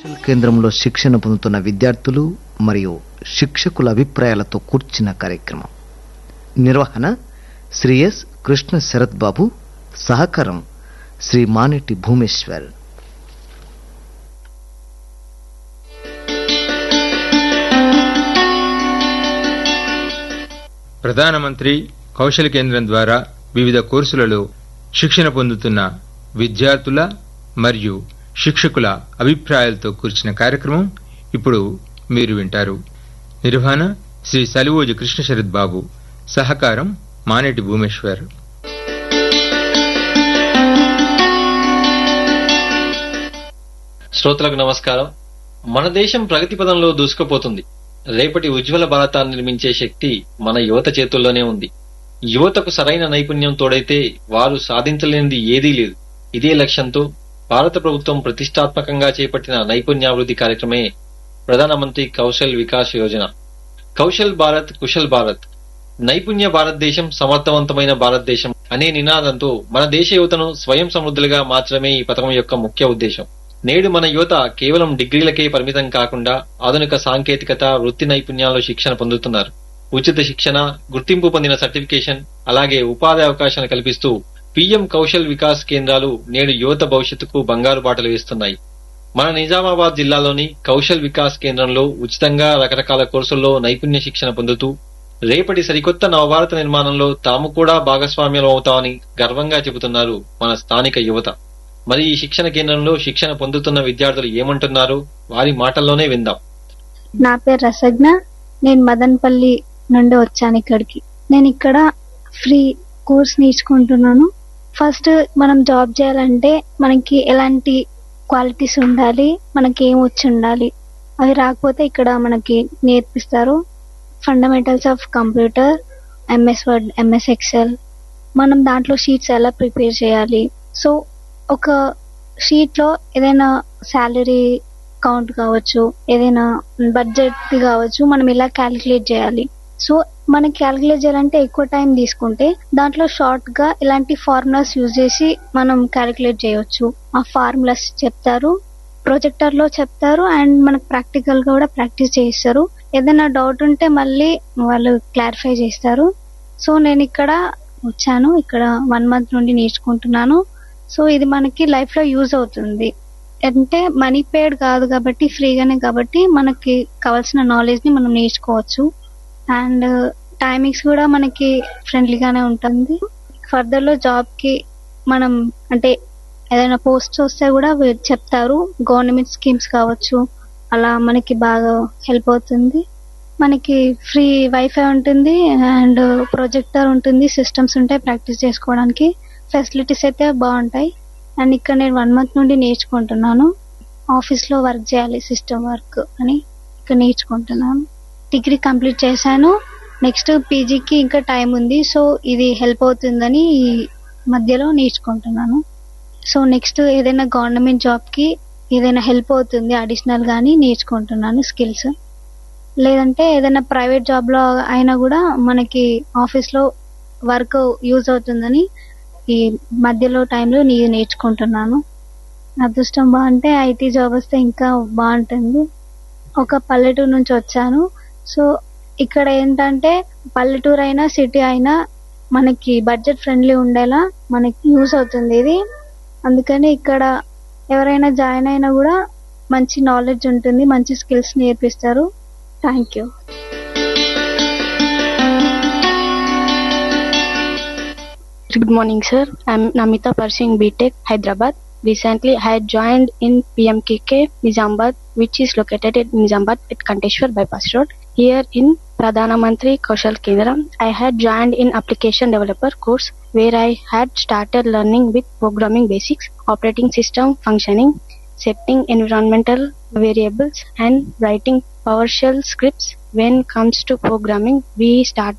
కౌశల్ కేంద్రంలో శిక్షణ పొందుతున్న విద్యార్థులు మరియు శిక్షకుల అభిప్రాయాలతో కూర్చిన కార్యక్రమం నిర్వహణ శ్రీ ఎస్ కృష్ణ శరత్ బాబు సహకారం శ్రీ మానెట్టి భూమేశ్వర్ ప్రధానమంత్రి కౌశల్ కేంద్రం ద్వారా వివిధ కోర్సులలో శిక్షణ పొందుతున్న విద్యార్థుల మరియు శిక్షకుల అభిప్రాయాలతో కూర్చిన కార్యక్రమం ఇప్పుడు మీరు వింటారు నిర్వహణ శ్రీ సలివోజు కృష్ణ శరత్ బాబు సహకారం మానేటి భూమేశ్వర్ శ్రోతలకు నమస్కారం మన దేశం ప్రగతి పదంలో దూసుకుపోతుంది రేపటి ఉజ్వల భారతాన్ని నిర్మించే శక్తి మన యువత చేతుల్లోనే ఉంది యువతకు సరైన నైపుణ్యం తోడైతే వారు సాధించలేనిది ఏదీ లేదు ఇదే లక్ష్యంతో భారత ప్రభుత్వం ప్రతిష్టాత్మకంగా చేపట్టిన నైపుణ్యాభివృద్ధి కార్యక్రమే ప్రధానమంత్రి కౌశల్ వికాస్ యోజన కౌశల్ భారత్ కుశల్ భారత్ నైపుణ్య భారతదేశం సమర్థవంతమైన భారతదేశం అనే నినాదంతో మన దేశ యువతను స్వయం సమృద్ధులుగా మార్చడమే ఈ పథకం యొక్క ముఖ్య ఉద్దేశం నేడు మన యువత కేవలం డిగ్రీలకే పరిమితం కాకుండా ఆధునిక సాంకేతికత వృత్తి నైపుణ్యాల్లో శిక్షణ పొందుతున్నారు ఉచిత శిక్షణ గుర్తింపు పొందిన సర్టిఫికేషన్ అలాగే ఉపాధి అవకాశాలు కల్పిస్తూ పీఎం కౌశల్ వికాస్ కేంద్రాలు నేడు యువత భవిష్యత్తుకు బంగారు బాటలు వేస్తున్నాయి మన నిజామాబాద్ జిల్లాలోని కౌశల్ వికాస్ కేంద్రంలో ఉచితంగా రకరకాల కోర్సుల్లో నైపుణ్య శిక్షణ పొందుతూ రేపటి సరికొత్త నవభారత నిర్మాణంలో తాము కూడా భాగస్వామ్యం అవుతామని గర్వంగా చెబుతున్నారు మన స్థానిక యువత మరి ఈ శిక్షణ కేంద్రంలో శిక్షణ పొందుతున్న విద్యార్థులు ఏమంటున్నారు వారి మాటల్లోనే విందాం నా పేరు రసజ్ఞ నేను మదన్పల్లి నుండి వచ్చాను ఇక్కడికి నేను ఇక్కడ ఫ్రీ కోర్స్ నేర్చుకుంటున్నాను ఫస్ట్ మనం జాబ్ చేయాలంటే మనకి ఎలాంటి క్వాలిటీస్ ఉండాలి మనకి ఏం వచ్చి ఉండాలి అవి రాకపోతే ఇక్కడ మనకి నేర్పిస్తారు fundamentals of computer MS Word MS Excel మనం దాంట్లో షీట్స్ ఎలా ప్రిపేర్ చేయాలి సో ఒక షీట్ లో ఏదైనా శాలరీ కౌంట్ కావచ్చు ఏదైనా బడ్జెట్ కావచ్చు మనం ఇలా క్యాలిక్యులేట్ చేయాలి సో మనకి క్యాలిక్యులేట్ చేయాలంటే ఎక్కువ టైం తీసుకుంటే దాంట్లో షార్ట్ గా ఇలాంటి ఫార్ములాస్ యూజ్ చేసి మనం క్యాలిక్యులేట్ చేయవచ్చు ఆ ఫార్ములాస్ చెప్తారు ప్రొజెక్టర్ లో చెప్తారు అండ్ మనకు ప్రాక్టికల్ గా కూడా ప్రాక్టీస్ చేయిస్తారు ఏదైనా డౌట్ ఉంటే మళ్ళీ వాళ్ళు క్లారిఫై చేస్తారు సో నేను ఇక్కడ వచ్చాను ఇక్కడ వన్ మంత్ నుండి నేర్చుకుంటున్నాను సో ఇది మనకి లైఫ్ లో యూజ్ అవుతుంది అంటే మనీ పేడ్ కాదు కాబట్టి ఫ్రీగానే కాబట్టి మనకి కావాల్సిన నాలెడ్జ్ ని మనం నేర్చుకోవచ్చు అండ్ టైమింగ్స్ కూడా మనకి ఫ్రెండ్లీగానే ఉంటుంది ఫర్దర్ లో జాబ్ కి మనం అంటే ఏదైనా పోస్ట్ వస్తే కూడా వీ- చెప్తారు గవర్నమెంట్ స్కీమ్స్ కావచ్చు అలా మనకి బాగా హెల్ప్ అవుతుంది మనకి ఫ్రీ వైఫై ఉంటుంది అండ్ ప్రొజెక్టర్ ఉంటుంది సిస్టమ్స్ ఉంటాయి ప్రాక్టీస్ చేసుకోవడానికి ఫెసిలిటీస్ అయితే బాగుంటాయి అండ్ ఇక్కడ నేను వన్ మంత్ నుండి నేర్చుకుంటున్నాను ఆఫీస్ లో వర్క్ చేయాలి సిస్టమ్ వర్క్ అని ఇక్కడ నేర్చుకుంటున్నాను డిగ్రీ కంప్లీట్ చేశాను నెక్స్ట్ పీజీకి ఇంకా టైం ఉంది సో ఇది హెల్ప్ అవుతుందని ఈ మధ్యలో నేర్చుకుంటున్నాను సో నెక్స్ట్ ఏదైనా గవర్నమెంట్ జాబ్ కి ఏదైనా హెల్ప్ అవుతుంది అడిషనల్ గానీ నేర్చుకుంటున్నాను స్కిల్స్ లేదంటే ఏదైనా ప్రైవేట్ జాబ్ లో అయినా కూడా మనకి ఆఫీస్ లో వర్క్ యూజ్ అవుతుందని ఈ మధ్యలో టైంలో నేను నేర్చుకుంటున్నాను అదృష్టం బాగుంటే ఐటీ జాబ్ వస్తే ఇంకా బాగుంటుంది ఒక పల్లెటూరు నుంచి వచ్చాను సో ఇక్కడ ఏంటంటే పల్లెటూరు అయినా సిటీ అయినా మనకి బడ్జెట్ ఫ్రెండ్లీ ఉండేలా మనకి యూస్ అవుతుంది ఇది అందుకని ఇక్కడ ఎవరైనా జాయిన్ అయినా కూడా మంచి నాలెడ్జ్ ఉంటుంది మంచి స్కిల్స్ నేర్పిస్తారు thank you Good morning, sir. I'm Namita Parsing BTech, Hyderabad. Recently, I had joined in PMKK, Nizamabad, which is located in Nizamabad at Kanteshwar Bypass Road. Here in Pradhana Mantri Kaushal Kendra, I had joined in application developer course where I had started learning with programming basics, operating system functioning, setting environmental variables and writing PowerShell scripts. When comes to programming, we started